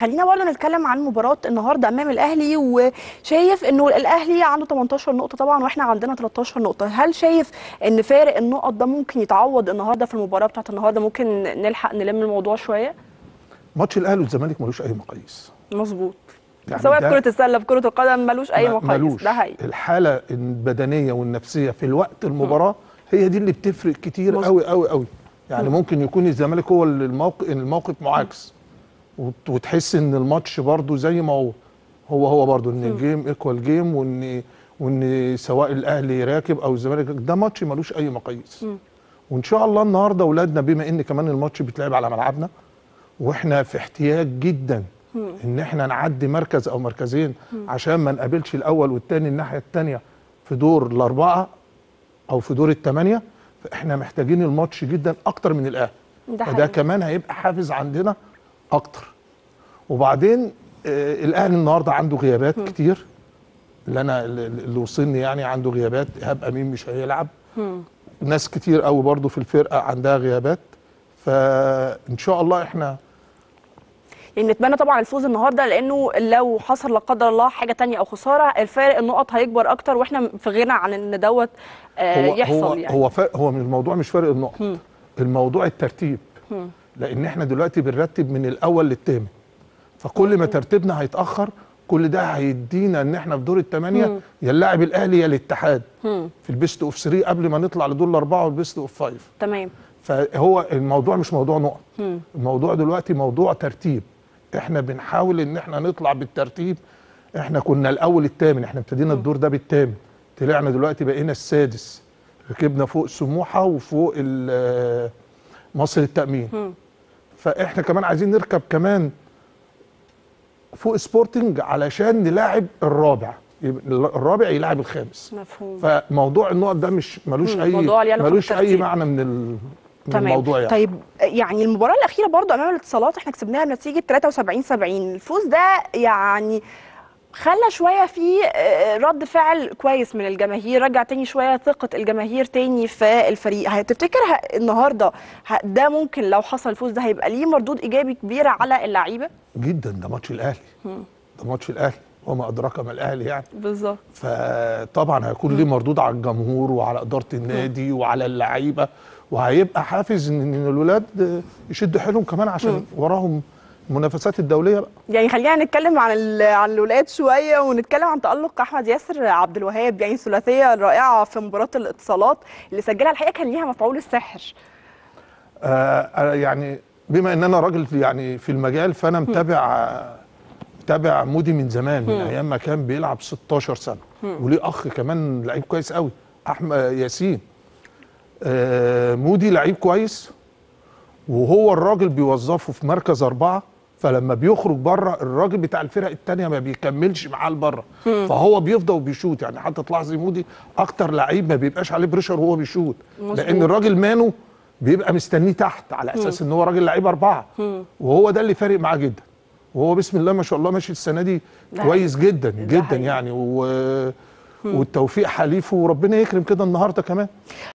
خلينا برضه نتكلم عن مباراة النهارده امام الاهلي وشايف انه الاهلي عنده 18 نقطة طبعا واحنا عندنا 13 نقطة، هل شايف ان فارق النقط ده ممكن يتعوض النهارده في المباراة بتاعت النهارده ممكن نلحق نلم الموضوع شوية؟ ماتش الاهلي والزمالك ملوش اي مقاييس مظبوط يعني سواء في ده كرة السلة في كرة القدم ملوش اي ما- مقاييس ملوش ده حقيقي الحاله البدنيه والنفسيه في الوقت المباراه هي دي اللي بتفرق كتير مظبوط. قوي قوي قوي يعني ممكن يكون الزمالك هو اللي الموقف الموقف معاكس وت- وتحس ان الماتش برضو زي ما هو هو هو برضو ان الجيم ايكوال جيم وان وان سواء الاهلي راكب او الزمالك ده ماتش ملوش اي مقاييس وان شاء الله النهارده اولادنا بما ان كمان الماتش بيتلعب على ملعبنا واحنا في احتياج جدا ان احنا نعدي مركز او مركزين عشان ما نقابلش الاول والتاني الناحيه التانيه في دور الاربعه او في دور الثمانيه فاحنا محتاجين الماتش جدا اكتر من الاهلي ده فده حقيقي كمان هيبقى حافز عندنا اكتر وبعدين آه الاهلي النهارده عنده غيابات كتير اللي انا اللي اللي وصلني يعني عنده غيابات ايهاب امين مش هيلعب ناس كتير قوي برضو في الفرقه عندها غيابات فان شاء الله احنا يعني نتمنى طبعا الفوز النهارده لانه لو حصل لا قدر الله حاجة تانية او خسارة الفارق النقط هيكبر اكتر واحنا في غنى عن ان دوت آه، هو يحصل هو يعني هو فرق هو من الموضوع مش فرق النقط الموضوع الترتيب لان احنا دلوقتي بنرتب من الاول للثامن فكل ما ترتيبنا هيتاخر كل ده هيدينا ان احنا في دور الثمانيه يا اللاعب الاهلي يا الاتحاد في البيست اوف 3 قبل ما نطلع لدور الاربعه والبيست اوف 5 تمام فهو الموضوع مش موضوع نقط الموضوع دلوقتي موضوع ترتيب احنا بنحاول ان احنا نطلع بالترتيب احنا كنا الاول الثامن احنا ابتدينا الدور ده بالثامن طلعنا دلوقتي بقينا السادس ركبنا فوق سموحه وفوق ال- مصر التامين فاحنا كمان عايزين نركب كمان فوق سبورتنج علشان نلاعب الرابع يبقى الرابع يلاعب الخامس مفهوم فموضوع النقط ده مش ملوش مم، اي موضوع ليه علاقة ملوش اي بالترتيب. معنى من ال- من تمام الموضوع يعني طيب يعني المباراه الاخيره برضو امام الاتصالات احنا كسبناها بنتيجه 73 70 الفوز ده يعني خلى شويه في آه، رد فعل كويس من الجماهير رجع تاني شويه ثقه الجماهير تاني في الفريق هتفتكر ه- النهارده ه- ده ممكن لو حصل الفوز ده هيبقى ليه مردود ايجابي كبير على اللعيبه جدا ده ماتش الاهلي ده ماتش الاهلي وما ادراك ما الاهلي يعني بالظبط فطبعا هيكون ليه مردود على الجمهور وعلى اداره النادي وعلى اللعيبه وهيبقى حافز ان إن الولاد يشدوا حيلهم كمان عشان وراهم المنافسات الدوليه بقى يعني خلينا نتكلم عن ال- عن الولاد شويه ونتكلم عن تالق احمد ياسر عبد الوهاب يعني ثلاثيه رائعه في مباراه الاتصالات اللي سجلها الحقيقه كان ليها مفعول السحر آه آه، يعني بما ان انا راجل يعني في المجال فانا متابع متابع مودي من زمان من ايام ما كان بيلعب 16 سنه وليه اخ كمان لعيب كويس قوي احمد ياسين آه مودي لعيب كويس وهو الراجل بيوظفه في مركز اربعه فلما بيخرج بره الراجل بتاع الفرق التانية ما بيكملش معاه لبره فهو بيفضل وبيشوط يعني حتى تلاحظي مودي اكتر لعيب ما بيبقاش عليه بريشر وهو بيشوط مظبوط. لان الراجل مانو بيبقى مستنيه تحت على اساس ان هو راجل لعيب اربعه وهو ده اللي فارق معاه جدا وهو بسم الله ما شاء الله ماشي السنه دي ده كويس جدا ده جدا حقيقي. يعني و... والتوفيق حليفه وربنا يكرم كده النهارده كمان